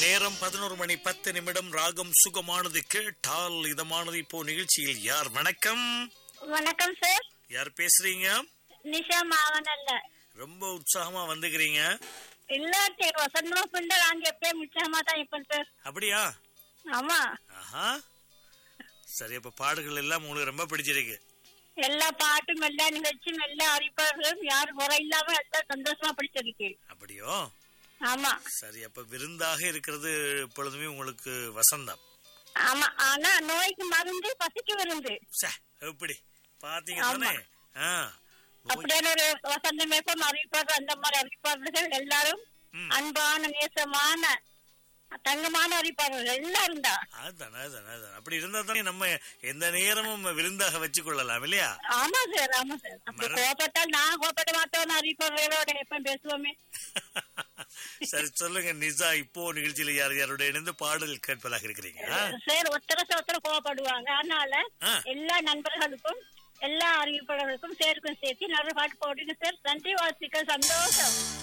நேரம் பதினோரு மணி பத்து நிமிடம் ராகம் சுகமானது கேட்டால் இதமானது இப்போ நிகழ்ச்சியில் யார் வணக்கம் வணக்கம் சார் யார் பேசுறீங்க நிஷா மாவன் அல்ல ரொம்ப உற்சாகமா வந்துக்கிறீங்க இல்ல சார் வசந்தமா பிண்ட நாங்க எப்பயும் உற்சாகமா தான் இருப்போம் சார் அப்படியா ஆமா ஆஹா சரி அப்ப பாடுகள் எல்லாம் உங்களுக்கு ரொம்ப பிடிச்சிருக்கு எல்லா பாட்டும் எல்லா நிகழ்ச்சியும் எல்லா அறிவிப்பாளர்களும் யாரும் குறை இல்லாம எல்லாம் சந்தோஷமா பிடிச்சிருக்கு அப்படியோ ஆமா சரி அப்ப விருந்தாக இருக்கிறது எப்பொழுதுமே உங்களுக்கு வசந்தம் ஆமா ஆனா நோய்க்கு மருந்து பசிக்கு விருந்து சே, எப்படி பாத்தீங்க தானே ஆ, நோய்- அப்படியான ஒரு வசந்தம் எப்பம் அறிவிப்பாளர் அந்த மாதிரி அறிவிப்பாளர்கள் எல்லாரும் ம். அன்பான நேசமான தங்கமான அறிவிப்பாளர்கள் எல்லாரும் தான் அதானே அதானே அதானே. அப்படி இருந்தா தானே நம்ம எந்த நேரமும் விருந்தாக வச்சு கொள்ளலாம் இல்லையா ஆமா சார் ஆமா சார் அப்படி கோபப்பட்டால் நான் கோபப்பட மாட்டோம்னு அறிவிப்பாளர்களோட எப்ப பேசுவோமே சரி சொல்லுங்க நிசா இப்போ நிகழ்ச்சியில யார் யாரோட இணைந்து பாடல் கேட்பதாக இருக்கிறீங்க ஆ? சார் ஒத்தர ஒத்தர கோவப்படுவாங்க அதனால ஆ. எல்லா நண்பர்களுக்கும் எல்லா அறிவிப்பாளர்களுக்கும் சேர்க்கும் சேர்த்து நல்ல பாட்டு போடுங்க சார் நன்றி வாழ்த்துக்கள் சந்தோஷம்